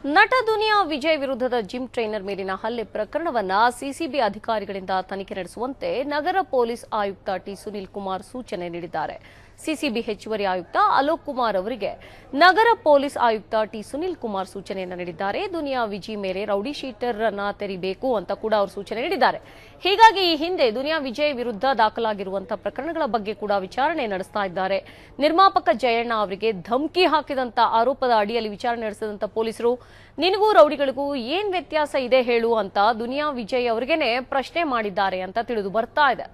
ನಟ ದುನಿಯಾ ವಿಜಯ್ ವಿರುದ್ಧದ gym trainer ಮೇಲಿನ ಹಲ್ಲೆ ಪ್ರಕರಣವನ್ನ ಸಿಸಿಬಿ ಅಧಿಕಾರಿಗಳಿಂದ ತನಿಖೆ ನಡೆಸುವಂತೆ ನಗರ ಪೊಲೀಸ್ ಆಯುಕ್ತ ಟಿ ಸುನಿಲ್ ಕುಮಾರ್ ಸೂಚನೆ ನೀಡಿದ್ದಾರೆ ಸಿಸಿಬಿ ಹೆಚ್ಚುವರಿ ಆಯುಕ್ತ ಅಲೋಕ್ ಕುಮಾರ್ ಅವರಿಗೆ ನಗರ ಪೊಲೀಸ್ ಆಯುಕ್ತ ಟಿ ಸುನಿಲ್ ಕುಮಾರ್ ಸೂಚನೆಯನ್ನ ನೀಡಿದ್ದಾರೆ ದುನಿಯಾ ವಿಜಿ ಮೇಲೆ ರೌಡಿ ಶೀಟರ್ ಅನ್ನ ತೆರಿಬೇಕು ಅಂತ ಕೂಡ ಅವರು ಸೂಚನೆ ನೀಡಿದ್ದಾರೆ ಹೀಗಾಗಿ ಈ ಹಿಂದೆ ದುನಿಯಾ ವಿಜಯ್ ವಿರುದ್ಧ ದಾಖಲಾಗಿರುವಂತಹ ಪ್ರಕರಣಗಳ ಬಗ್ಗೆ ಕೂಡ ವಿಚಾರಣೆ ನಡೆಸ್ತಾ ಇದ್ದಾರೆ ನಿರ್ಮಾಪಕ ಜಯಣ್ಣ ಅವರಿಗೆ ಧಮಕಿ ಹಾಕಿದಂತ ಆರೋಪದ ಅಡಿಯಲ್ಲಿ ವಿಚಾರಣೆ ನಡೆಸಿದಂತ ಪೊಲೀಸರು ನಿನಗೂ ರೌಡಿಗಳಿಗೂ ಏನ್ ವ್ಯತ್ಯಾಸ ಇದೆ ಹೇಳು ಅಂತ ದುನಿಯಾ ವಿಜಯ್ ಅವರಿಗೇನೆ ಪ್ರಶ್ನೆ ಮಾಡಿದ್ದಾರೆ ಅಂತ ತಿಳಿದು ಬರ್ತಾ ಇದೆ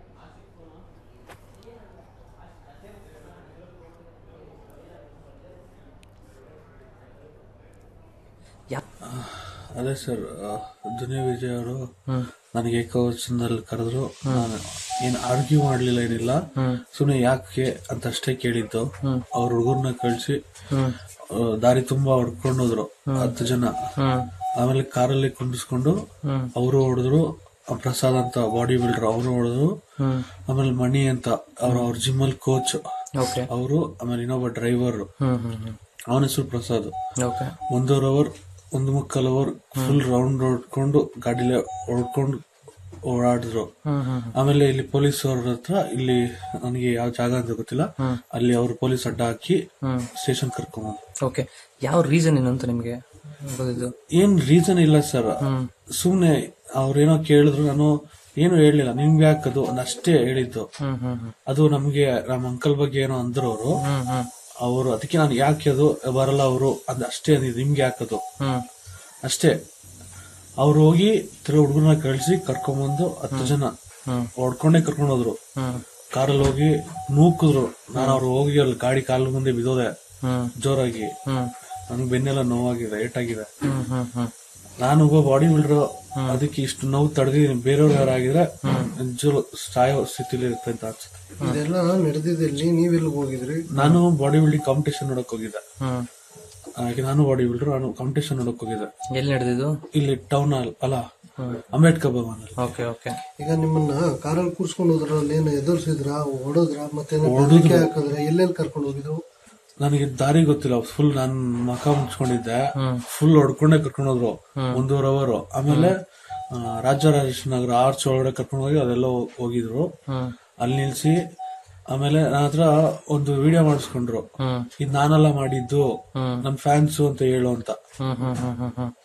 ಅದೇ ಸರ್ ದುನಿಯಾ ವಿಜಯ್ ಅವರು ನನಗೆ ಏಕವಚನದಲ್ಲಿ ಕರೆದ್ರು ನಾನು ಏನ್ ಆರ್ಗ್ಯೂ ಮಾಡ್ಲಿಲ್ಲ ಏನಿಲ್ಲ ಸುಮ್ನೆ ಯಾಕೆ ಅಂತ ಅಷ್ಟೇ ಕೇಳಿದ್ದು ಅವ್ರ ಹುಡುಗರ್ನ ಕಳ್ಸಿ ಆ, ದಾರಿ ತುಂಬಾ ಹೊಡ್ಕೊಂಡು ಹೋದ್ರು ಹತ್ತು ಜನ ಆಮೇಲೆ ಕಾರಲ್ಲಿ ಕುಂಡಿಸ್ಕೊಂಡು ಅವರು ಹೊಡೆದ್ರು ಆ ಪ್ರಸಾದ್ ಅಂತ ಬಾಡಿ ಬಿಲ್ಡರ್ ಅವರು ಹೊಡೆದ್ರು ಆಮೇಲೆ ಮಣಿ ಅಂತ ಅವ್ರ ಅವ್ರ ಜಿಮ್ ಅಲ್ಲಿ ಕೋಚ್ ಓಕೆ ಅವರು ಆಮೇಲೆ ಇನ್ನೊಬ್ಬ ಡ್ರೈವರ್ ಹ್ಮ್ ಹ್ಮ್ ಹ್ಮ್ ಅವನ ಹೆಸರು ಪ್ರಸಾದ್ ಓಕೆ ಒಂದೂವರೆ ಅವರ್ ಒಂದು ಮುಕ್ಕಾಲ್ ಅವರ್ ಫುಲ್ ರೌಂಡ್ ಹೊಡ್ಕೊಂಡು ಗಾಡಿಲಿ ಹೊಡ್ಕೊಂಡು ಓಡಾಡಿದ್ರು ಹ್ಮ್ ಹ್ಮ್ ಆಮೇಲೆ ಇಲ್ಲಿ ಪೊಲೀಸ್ ಅವ್ರ ಹತ್ರ ಇಲ್ಲಿ ನನಗೆ ಯಾವ ಜಾಗ ಅಂತ ಗೊತ್ತಿಲ್ಲ ಅಲ್ಲಿ ಅವ್ರು ಪೊಲೀಸ್ ಅಡ್ಡ ಹಾಕಿ ಸ್ಟೇಷನ್ ಕರ್ಕೊಂಡ್ ಓಕೆ ಯಾವ ರೀಸನ್ ಏನು ಅಂತ ನಿಮ್ಗೆ ಗೊತ್ತಿದ್ದು ಏನ್ ರೀಸನ್ ಇಲ್ಲ ಸರ್ ಸುಮ್ನೆ ಅವ್ರೇನೋ ಕೇಳಿದ್ರು ನಾನು ಏನು ಹೇಳಲಿಲ್ಲ ನಿಮ್ಗೆ ಯಾಕದು ಅಷ್ಟೇ ಹೇಳಿದ್ದು ಹ್ಮ್ ಹ್ಮ್ ಹ್ಮ್ ಅದು ನಮ್ಗೆ ನಮ್ಮ ಅಂಕಲ್ ಬಗ್ಗೆ ಏನೋ ಅಂದ್ರು ಅವರು ಹ್ಮ್ ಹ್ಮ್ ಅವರು ಅದಕ್ಕೆ ನಾನು ಯಾಕೆ ಅದು ಬರಲ್ಲ ಅವರು ಅದ್ ಅಷ್ಟೇ ಅಂದಿದ್ದು ನಿಮ್ಗೆ ಯಾಕದು ಹ್ಮ್ ಅಷ್ಟೇ ಅವ್ರು ಹೋಗಿ ತಿರ್ಗ ಹುಡುಗರನ್ನ ಕಳಿಸಿ ಕರ್ಕೊಂಬಂದು ಹತ್ತು ಜನ ಹ್ಮ್. ಹೊಡ್ಕೊಂಡೇ ಕರ್ಕೊಂಡು ಹೋದ್ರು ಹ್ಮ್ ಕಾರಲ್ಲಿ ಹೋಗಿ ನೂಕಿದ್ರು ನಾನು ಅವ್ರು ಹೋಗಿ ಅಲ್ಲಿ ಗಾಡಿ ಕಾಲ ಮುಂದೆ ಬಿದ್ದೋದೆ ಹ್ಮ್ ಜೋರಾಗಿ ಹ್ಮ್ ನನ್ಗೆ ಬೆನ್ನೆಲ್ಲ ನೋವಾಗಿದೆ ಏಟಾಗಿದೆ ಹ್ಮ್ ಹ್ಮ್ ಹ್ಮ್ ನಾನು ಒಬ್ಬ ಬಾಡಿ ಬಿಲ್ಡರ್ ಅದಕ್ಕೆ ಇಷ್ಟು ನೋವು ತಡೆದಿದ್ದೀನಿ ಬೇರೆಯವ್ರು ಯಾರಾಗಿದ್ರೆ ನಿಜವಾಗ್ಲೂ ಸಾಯೋ ಸ್ಥಿತಿಲಿ ಇರುತ್ತೆ ಅಂತ ಅನ್ಸುತ್ತೆ ಇದೆಲ್ಲ ನಡೆದಿದ್ದಲ್ಲಿ ನೀವೆಲ್ಲಿ ಹೋಗಿದ್ರಿ ನಾನು ಬಾಡಿ ಬಿಲ್ಡಿಂಗ್ ಕಾಂಪಿಟೇಷನ್ ನೋಡಕ್ ಹೋಗಿದ್ದೆ ಹ್ಮ್ ಹಾಗೆ ನಾನು ಬಾಡಿ ಬಿಲ್ಡರ್ ನಾನು ಕಾಂಪಿಟೇಷನ್ ನೋಡಕ್ ಹೋಗಿದ್ದೆ ಎಲ್ಲಿ ನಡೆದಿದ್ದು ಇಲ್ಲಿ ಟೌನ್ ಅಲ್ಲ ಅಂಬೇಡ್ಕರ್ ಭವನ್ ಅಲ್ಲಿ ಓಕೆ ಓಕೆ ಈಗ ನಿಮ್ಮನ್ನ ಕಾರಲ್ಲಿ ಕೂರ್ಸ್ಕೊಂಡು ಹೋದ್ರ ಅಲ್ಲಿ ಏನು ಎದುರಿಸಿದ್ರ ಹೊಡೋದ್ರ ಮತ್ತೆ ಬೆದರಿಕೆ ಹಾಕಿದ್ರ ಎಲ್ಲೆಲ್ಲಿ ಕರ್ಕೊಂಡು ಹೋಗಿದ್ರು ನನಗೆ ದಾರಿ ಗೊತ್ತಿಲ್ಲ ಫುಲ್ ನಾನ್ ಮಕ ಮುಚ್ಕೊಂಡಿದ್ದೆ ಫುಲ್ ಹೊಡ್ಕೊಂಡೆ ಕರ್ಕೊಂಡು ಹೋದ್ರು ಒಂದೂವರೆ ಅವರ್ ಆಮೇಲೆ ಆ, ರಾಜರಾಜೇಶ್ವರ ನಗರ ಆರ್ಚ್ ಒಳಗಡೆ ಕರ್ಕೊಂಡು ಹೋಗಿ ಅದೆಲ್ಲ ಹೋ- ಹೋಗಿದ್ರು ಹ್ಮ್ ಅಲ್ಲಿ ನಿಲ್ಸಿ ಆಮೇಲೆ ನನ್ನ ಹತ್ರ ಒಂದು ವಿಡಿಯೋ ಮಾಡಿಸ್ಕೊಂಡ್ರು ಹ್ಮ್ ಇದ್ ನಾನೆಲ್ಲ ಮಾಡಿದ್ದು ಹ್ಮ್. ನನ್ ಫ್ಯಾನ್ಸ್ ಅಂತ ಹೇಳು ಅಂತ ಹ್ಮ್ ಹ್ಮ್ ಹ್ಮ್ ಹ್ಮ್ ಹ್ಮ್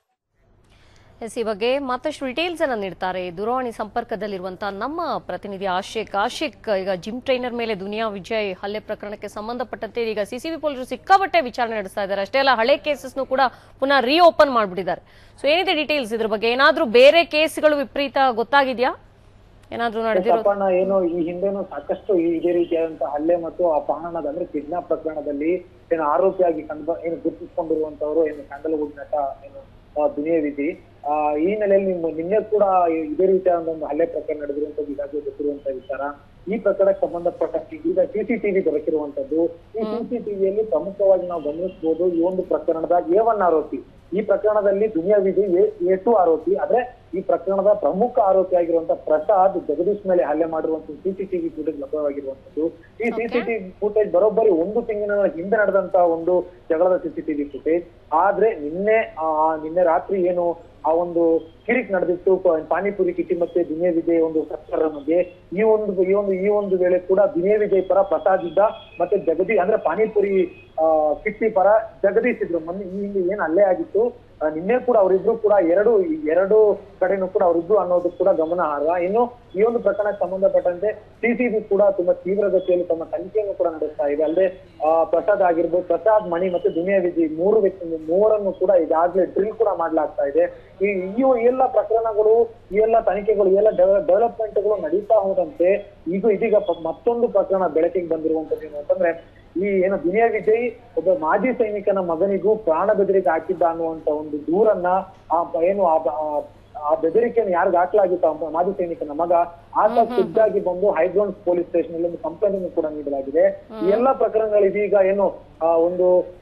ಎಸ್ ಈ ಬಗ್ಗೆ ಮತ್ತಷ್ಟು ಡೀಟೇಲ್ಸ್ ಅನ್ನ ನೀಡ್ತಾರೆ ದೂರವಾಣಿ ಸಂಪರ್ಕದಲ್ಲಿರುವಂತಹ ನಮ್ಮ ಪ್ರತಿನಿಧಿ ಆಶಿಕ್ ಆಶಿಕ್ ಈಗ ಜಿಮ್ ಟ್ರೈನರ್ ಮೇಲೆ ದುನಿಯಾ ವಿಜಯ್ ಹಲ್ಲೆ ಪ್ರಕರಣಕ್ಕೆ ಸಂಬಂಧಪಟ್ಟಂತೆ ಈಗ ಸಿಸಿಬಿ ಪೊಲೀಸರು ಸಿಕ್ಕಾಪಟ್ಟೆ ವಿಚಾರಣೆ ನಡೆಸ್ತಾ ಇದ್ದಾರೆ ಅಷ್ಟೇ ಅಲ್ಲ ಹಳೆ ಕೇಸಸ್ನು ಕೂಡ ಪುನಃ ರೀಓಪನ್ ಮಾಡ್ಬಿಟ್ಟಿದ್ದಾರೆ ಸೊ ಏನಿದೆ ಡೀಟೇಲ್ಸ್ ಇದ್ರ ಬಗ್ಗೆ ಏನಾದ್ರೂ ಬೇರೆ ಕೇಸ್ಗಳು ವಿಪರೀತ ಗೊತ್ತಾಗಿದ್ಯಾ ಏನಾದ್ರೂ ನಡೆದಿರೋ ಅಪ್ಪಣ್ಣ ಏನು ಈ ಹಿಂದೆನೂ ಸಾಕಷ್ಟು ಈ- ಇದೇ ರೀತಿಯಾದಂತಹ ಹಲ್ಲೆ ಮತ್ತು ಅಪಹರಣದ ಅಂದ್ರೆ ಕಿಡ್ನಾಪ್ ಪ್ರಕರಣದಲ್ಲಿ ಏನು ಆರೋಪಿಯಾಗಿ ಕಂಡು ಏನು ಗುರುತಿಸಿಕೊಂಡಿರುವಂತವರು ಏನು ಸ್ಯಾಂಡಲ್ವುಡ್ ನಟ ಏನು ಆ, ದುನಿಯಾ ವಿಧಿ ಆ ಈ ನೆಲೆಯಲ್ಲಿ ನಿಮ್ಮ ನಿನ್ನೆ ಕೂಡ ಈ- ಇದೇ ರೀತಿಯಾದ ಒಂದು ಹಲ್ಲೆ ಪ್ರಕರಣ ನಡೆದಿರುವಂತದ್ದು ಈಗಾಗಲೇ ಗೊತ್ತಿರುವಂತ ವಿಚಾರ ಈ ಪ್ರಕರಣಕ್ಕೆ ಸಂಬಂಧಪಟ್ಟಂತೆ ಈಗ ಸಿಸಿಟಿವಿ ದೊರಕಿರುವಂತದ್ದು ಈ ಸಿಸಿಟಿವಿಯಲ್ಲಿ ಪ್ರಮುಖವಾಗಿ ನಾವು ಗಮನಿಸಬಹುದು ಈ ಒಂದು ಪ್ರಕರಣದ ಎ ಒನ್ ಆರೋಪಿ ಈ ಪ್ರಕರಣದಲ್ಲಿ ದುನಿಯಾ ವಿಜಯ್ ಎ ಟು ಆರೋಪಿ ಆದ್ರೆ ಈ ಪ್ರಕರಣದ ಪ್ರಮುಖ ಆರೋಪಿ ಆಗಿರುವಂತಹ ಪ್ರಸಾದ್ ಜಗದೀಶ್ ಮೇಲೆ ಹಲ್ಲೆ ಮಾಡಿರುವಂತಹ ಸಿಸಿಟಿವಿ ಫುಟೇಜ್ ಲಭ್ಯವಾಗಿರುವಂತದ್ದು ಈ ಸಿಸಿಟಿವಿ ಫುಟೇಜ್ ಬರೋಬ್ಬರಿ ಒಂದು ತಿಂಗಳಿನ ಹಿಂದೆ ನಡೆದಂತಹ ಒಂದು ಜಗಳದ ಸಿಸಿಟಿವಿ ಫುಟೇಜ್ ಆದ್ರೆ ನಿನ್ನೆ ಆ ನಿನ್ನೆ ರಾತ್ರಿ ಏನು ಆ ಒಂದು ಕಿರಿಕ್ ನಡೆದಿತ್ತು ಪ- ಪಾನಿಪುರಿ ಕಿಟ್ಟಿ ಮತ್ತೆ ದುನಿಯಾ ವಿಜಯ್ ಒಂದು ಸರ್ಕಾರ ಮಧ್ಯೆ ಈ ಒಂದು ಈ ಒಂದು ಈ ಒಂದು ವೇಳೆ ಕೂಡ ದುನಿಯಾ ವಿಜಯ್ ಪರ ಪ್ರಸಾದ್ ಇದ್ದ ಮತ್ತೆ ಜಗದೀಶ್ ಅಂದ್ರೆ ಪಾನಿಪುರಿ ಆ ಕಿಟ್ಟಿ ಪರ ಜಗದೀಶ್ ಇದ್ರು ಮೊನ್ನೆ ಈ ಹಿಂದೆ ಏನ್ ಹಲ್ಲೆ ಆಗಿತ್ತು ಆ, ನಿನ್ನೆ ಕೂಡ ಅವರಿಬ್ರು ಕೂಡ ಎರಡು ಎರಡು ಕಡೆನೂ ಕೂಡ ಅವರಿಬ್ರು ಅನ್ನೋದು ಕೂಡ ಗಮನಾರ್ಹ ಇನ್ನು ಈ ಒಂದು ಪ್ರಕರಣಕ್ಕೆ ಸಂಬಂಧಪಟ್ಟಂತೆ ಸಿಸಿಬಿ ಕೂಡ ತುಂಬಾ ತೀವ್ರಗತಿಯಲ್ಲಿ ತಮ್ಮ ತನಿಖೆಯನ್ನು ಕೂಡ ನಡೆಸ್ತಾ ಇದೆ ಅಲ್ಲದೆ ಆ, ಪ್ರಸಾದ್ ಆಗಿರ್ಬೋದು ಪ್ರಸಾದ್ ಮಣಿ ಮತ್ತೆ ದುನಿಯಾ ವಿಜಿ ಮೂರು ವ್ಯಕ್ತಿ ಮೂವರನ್ನು ಕೂಡ ಈಗಾಗಲೇ ಡ್ರಿಲ್ ಕೂಡ ಮಾಡ್ಲಾಗ್ತಾ ಇದೆ ಈ ಈ ಎಲ್ಲ ಪ್ರಕರಣಗಳು ಈ ಎಲ್ಲ ತನಿಖೆಗಳು ಈ ಎಲ್ಲ ಡೆವಲಪ್ಮೆಂಟ್ಗಳು ನಡೀತಾ ಹೋದಂತೆ ಈಗ ಇದೀಗ ಪ- ಮತ್ತೊಂದು ಪ್ರಕರಣ ಬೆಳಕಿಗೆ ಬಂದಿರುವಂತದ್ದು ಏನು ಅಂತಂದ್ರೆ ಈ ಏನು ದುನಿಯಾ ವಿಜಯ್ ಒಬ್ಬ ಮಾಜಿ ಸೈನಿಕನ ಮಗನಿಗೂ ಪ್ರಾಣ ಬೆದರಿಕೆ ಹಾಕಿದ್ದ ಅನ್ನುವಂತ ಒಂದು ದೂರನ್ನ ಆ ಪ- ಏನು ಆ ಬ- ಆ- ಆ ಬೆದರಿಕೆಯನ್ನು ಯಾರಿಗ ಹಾಕಲಾಗಿತ್ತು ಆ ಮಾಜಿ ಸೈನಿಕನ ಮಗ ಆತ ಖುದ್ದಾಗಿ ಬಂದು ಹೈಗ್ರೌಂಡ್ ಪೊಲೀಸ್ ಸ್ಟೇಷನ್ ಅಲ್ಲಿ ಒಂದು ಕಂಪ್ಲೇಂಟ್ ಕೂಡ ನೀಡಲಾಗಿದೆ ಈ ಎಲ್ಲಾ ಪ್ರಕರಣಗಳು ಇದೀಗ ಏನು ಆ ಒಂದು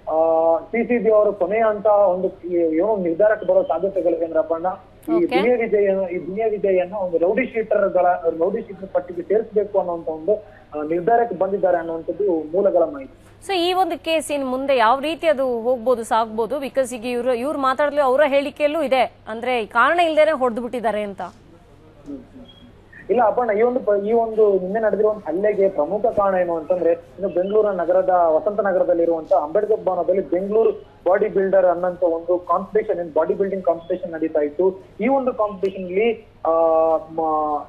ಸಿಸಿಬಿ ಅವರು ಕೊನೆಯ ಅಂತ ಒಂದು ಈ- ಏನೋ ನಿರ್ಧಾರಕ್ಕೆ ಬರೋ ಸಾಧ್ಯತೆಗಳಿವೆ ಅಂದ್ರೆ ಅಪ್ಪಣ್ಣ ಈ Okay. ದುನಿಯಾ ವಿಜಯ ಈ ದುನಿಯಾ ವಿಜಯನ್ನ ಒಂದು ರೌಡಿ ಶೀಟರ್ಗಳ ರೌಡಿ ಶೀಟರ್ ಪಟ್ಟಿಗೆ ಸೇರಿಸಬೇಕು ಅನ್ನುವಂತ ಒಂದು ಆ, ನಿರ್ಧಾರಕ್ಕೆ ಬಂದಿದ್ದಾರೆ ಅನ್ನುವಂಥದ್ದು ಮೂಲಗಳ ಮಾಹಿತಿ ಸೊ ಈ ಒಂದು ಕೇಸ್ ಇನ್ ಮುಂದೆ ಯಾವ ರೀತಿ ಅದು ಹೋಗ್ಬೋದು ಸಾಗ್ಬೋದು ಬಿಕಾಸ್ ಈಗ ಇವ್ರು ಇವ್ರು ಮಾತಾಡಲು ಅವರ ಹೇಳಿಕೆಯಲ್ಲೂ ಇದೆ ಅಂದ್ರೆ ಕಾರಣ ಇಲ್ದೇನೆ ಹೊಡೆದು ಬಿಟ್ಟಿದ್ದಾರೆ ಅಂತ ಇಲ್ಲ ಅಪ್ಪಣ್ಣ ಈ ಒಂದು ಪ- ಈ ಒಂದು ನಿನ್ನೆ ನಡೆದಿರುವಂತ ಹಲ್ಲೆಗೆ ಪ್ರಮುಖ ಕಾರಣ ಏನು ಅಂತಂದ್ರೆ ಇನ್ನು ಬೆಂಗಳೂರು ನಗರದ ವಸಂತ ನಗರದಲ್ಲಿರುವಂತ ಅಂಬೇಡ್ಕರ್ ಭವನದಲ್ಲಿ ಬೆಂಗಳೂರು ಬಾಡಿ ಬಿಲ್ಡರ್ ಅನ್ನಂತ ಒಂದು ಕಾಂಪಿಟೇಷನ್ ಬಾಡಿ ಬಿಲ್ಡಿಂಗ್ ಕಾಂಪಿಟೇಷನ್ ನಡೀತಾ ಇತ್ತು ಈ ಒಂದು ಕಾಂಪಿಟೇಷನ್ ಅಲ್ಲಿ ಆ ಮ-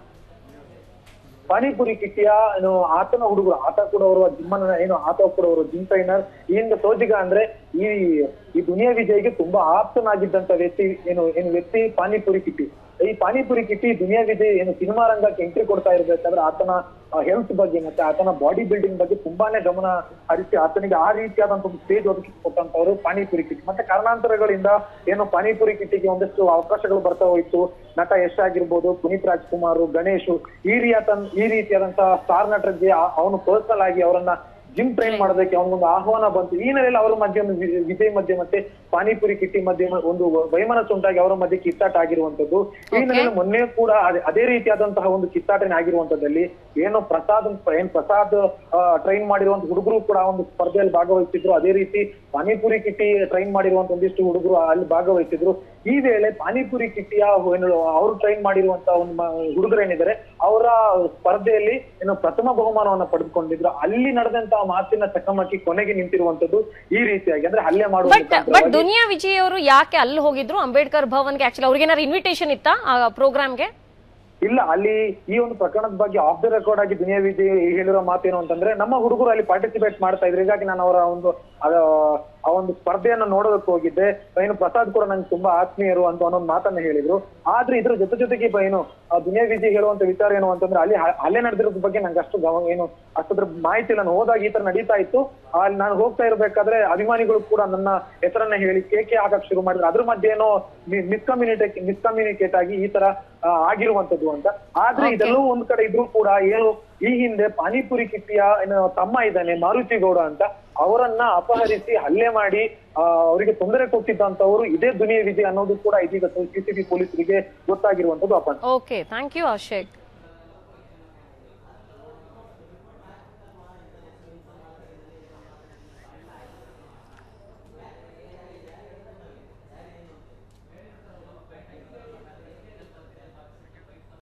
ಪಾನಿಪುರಿ ಕಿಟ್ಟಿಯ ಏನು ಆತನ ಹುಡುಗರು ಆತ ಕೂಡ ಅವರು ಜಿಮ್ಮನ ಏನು ಆತ ಕೂಡ ಅವರು ಜಿಮ್ ಟ್ರೈನರ್ ಈ ಹಿಂದೆ ಸೋಜಿಗ ಅಂದ್ರೆ ಈ ಈ ದುನಿಯಾ ವಿಜಯ್ಗೆ ತುಂಬಾ ಆಪ್ತನಾಗಿದ್ದಂತ ವ್ಯಕ್ತಿ ಏನು ಏನು ವ್ಯಕ್ತಿ ಪಾನಿಪುರಿ ಕಿಟ್ಟಿ ಈ ಪಾನಿಪುರಿ ಕಿಟ್ಟಿ ದುನಿಯಾ ವಿಜಯ್ ಏನು ಸಿನಿಮಾ ರಂಗಕ್ಕೆ ಎಂಟ್ರಿ ಕೊಡ್ತಾ ಇರ್ಬೇಕಾದ್ರೆ ಆತನ ಹೆಲ್ತ್ ಬಗ್ಗೆ ಮತ್ತೆ ಆತನ ಬಾಡಿ ಬಿಲ್ಡಿಂಗ್ ಬಗ್ಗೆ ತುಂಬಾನೇ ಗಮನ ಹರಿಸಿ ಆತನಿಗೆ ಆ ರೀತಿಯಾದಂತ ಒಂದು ಸ್ಟೇಜ್ ಒದಗಿಸಿ ಕೊಟ್ಟಂತವರು ಪಾನಿಪುರಿ ಕಿಟ್ಟಿ ಮತ್ತೆ ಕಾರಣಾಂತರಗಳಿಂದ ಏನು ಪಾನಿಪುರಿ ಕಿಟ್ಟಿಗೆ ಒಂದಷ್ಟು ಅವಕಾಶಗಳು ಬರ್ತಾ ಹೋಯ್ತು ನಟ ಯಶ್ ಆಗಿರ್ಬೋದು ಪುನೀತ್ ರಾಜ್ಕುಮಾರ್ ಗಣೇಶ್ ಈ ರೀತಿಯ ಈ ರೀತಿಯಾದಂತಹ ಸ್ಟಾರ್ ನಟರಿಗೆ ಆ- ಅವನು ಪರ್ಸನಲ್ ಆಗಿ ಅವರನ್ನ ಜಿಮ್ ಟ್ರೈನ್ ಮಾಡೋದಕ್ಕೆ ಅವನಿಗೊಂದು ಆಹ್ವಾನ ಬಂತು ಈ ನೆಲೆಯಲ್ಲಿ ಅವರ ಮಧ್ಯೆ ಒಂದು ವಿ- ವಿಜಯ್ ಮಧ್ಯೆ ಮತ್ತೆ ಪಾನಿಪುರಿ ಕಿಟ್ಟಿ ಮಧ್ಯೆ ಒಂದು ವೈಮನಸ್ಸು ಉಂಟಾಗಿ ಅವರ ಮಧ್ಯೆ ಕಿತ್ತಾಟ ಆಗಿರುವಂತದ್ದು ಈ ನೆಲೆಯಲ್ಲಿ ಮೊನ್ನೆ ಕೂಡ ಅದೇ- ಅದೇ ರೀತಿಯಾದಂತಹ ಒಂದು ಕಿತ್ತಾಟನೆ ಆಗಿರುವಂತದ್ದಲ್ಲಿ ಏನು ಪ್ರಸಾದ್ ಏನ್ ಪ್ರಸಾದ್ ಟ್ರೈನ್ ಮಾಡಿರುವಂತ ಹುಡುಗರು ಕೂಡ ಒಂದು ಸ್ಪರ್ಧೆಯಲ್ಲಿ ಭಾಗವಹಿಸಿದ್ರು ಅದೇ ರೀತಿ ಪಾನಿಪುರಿ ಕಿಟ್ಟಿ ಟ್ರೈನ್ ಮಾಡಿರುವಂತ ಒಂದಿಷ್ಟು ಹುಡುಗರು ಅಲ್ಲಿ ಭಾಗವಹಿಸಿದ್ರು ಈ ವೇಳೆ ಪಾನಿಪುರಿ ಕಿಟ್ಟಿಯ ಏನು ಅವರು ಟ್ರೈನ್ ಮಾಡಿರುವಂತ ಒಂದು ಮ- ಹುಡುಗರು ಏನಿದ್ದಾರೆ ಅವರ ಸ್ಪರ್ಧೆಯಲ್ಲಿ ಏನು ಪ್ರಥಮ ಬಹುಮಾನವನ್ನ ಪಡೆದುಕೊಂಡಿದ್ರು ಅಲ್ಲಿ ನಡೆದಂತಹ ಮಾತಿನ ಚಕಮಕಿ ಕೊನೆಗೆ ನಿಂತಿರುವಂತದ್ದು ಈ ರೀತಿಯಾಗಿ ಅಂದ್ರೆ ಹಲ್ಲೆ ಮಾಡುವ ಬಟ್ ಬಟ್ ಮುಖಾಂತರವಾಗಿ- ದುನಿಯಾ ವಿಜಯ್ ಅವರು ಯಾಕೆ ಅಲ್ಲಿ ಹೋಗಿದ್ರು ಅಂಬೇಡ್ಕರ್ ಭವನ್ಗೆ ಆಕ್ಚುಲಿ ಅವ್ರಿಗೇನಾದ್ರು ಇನ್ವಿಟೇಷನ್ ಇತ್ತಾ ಆ ಪ್ರೋಗ್ರಾಮ್ಗೆ ಇಲ್ಲ ಅಲ್ಲಿ ಈ ಒಂದು ಪ್ರಕರಣದ ಬಗ್ಗೆ ಆಫ್ ದ ರೆಕಾರ್ಡ್ ಆಗಿ ದುನಿಯಾ ವಿಜಯ್ ಹೇಳಿರೋ ಮಾತೇನು ಅಂತಂದ್ರೆ ನಮ್ಮ ಹುಡುಗರು ಅಲ್ಲಿ ಪಾರ್ಟಿಸಿಪೇಟ್ ಮಾಡ್ತಾ ಇದ್ರು ಹೀಗಾಗಿ ನಾನು ಅವರ ಒಂದು ಅದ- ಆ ಒಂದು ಸ್ಪರ್ಧೆಯನ್ನ ನೋಡೋದಕ್ಕೆ ಹೋಗಿದ್ದೆ ಏನು ಪ್ರಸಾದ್ ಕೂಡ ನಂಗೆ ತುಂಬಾ ಆತ್ಮೀಯರು ಅಂತ ಅನ್ನೊಂದು ಮಾತನ್ನ ಹೇಳಿದ್ರು ಆದ್ರೆ ಇದ್ರ ಜೊತೆ ಜೊತೆಗೆ ಬ- ಏನು ಆ ದುನಿಯಾ ವಿಜಯ್ ಹೇಳುವಂತ ವಿಚಾರ ಏನು ಅಂತಂದ್ರೆ ಅಲ್ಲಿ ಹ- ಹಲ್ಲೆ ನಡೆದಿರೋದ್ರ ಬಗ್ಗೆ ನಂಗೆ ಅಷ್ಟು ಗಮ ಏನು ಅಷ್ಟದ್ರ ಮಾಹಿತಿ ಇಲ್ಲ ನಾನು ಹೋದಾಗ ಈ ತರ ನಡೀತಾ ಇತ್ತು ಅಲ್ಲಿ ನಾನು ಹೋಗ್ತಾ ಇರ್ಬೇಕಾದ್ರೆ ಅಭಿಮಾನಿಗಳು ಕೂಡ ನನ್ನ ಹೆಸರನ್ನ ಹೇಳಿ ಕೇಕೆ ಹಾಕಕ್ ಶುರು ಮಾಡಿದ್ರು ಅದ್ರ ಮಧ್ಯೆ ಏನೋ ಮಿಸ್ಕಮ್ಯುನಿಟೇಟ್ ಮಿಸ್ಕಮ್ಯುನಿಕೇಟ್ ಆಗಿ ಈ ತರ ಆ, ಆಗಿರುವಂತದ್ದು ಅಂತ ಆದ್ರೆ ಇದೆಲ್ಲವೂ ಒಂದ್ ಕಡೆ ಇದ್ರೂ ಕೂಡ ಏನು ಈ ಹಿಂದೆ ಪಾನಿಪುರಿ ಕಿಟ್ಟಿಯ ಏನು ತಮ್ಮ ಇದ್ದಾನೆ ಮಾರುತಿ ಗೌಡ ಅಂತ ಅವರನ್ನ ಅಪಹರಿಸಿ ಹಲ್ಲೆ ಮಾಡಿ ಆ, ಅವರಿಗೆ ತೊಂದರೆ ಕೊಟ್ಟಿದ್ದಂತವರು ಇದೇ ದುನಿಯಾ ವಿಜಯ್ ಅನ್ನೋದು ಕೂಡ ಇದೀಗ ಸಿಸಿಬಿ ಪೊಲೀಸರಿಗೆ ಗೊತ್ತಾಗಿರುವಂತದ್ದು ಅಪ್ಪ ಓಕೆ ಥ್ಯಾಂಕ್ ಯು ಅಶೇಕ್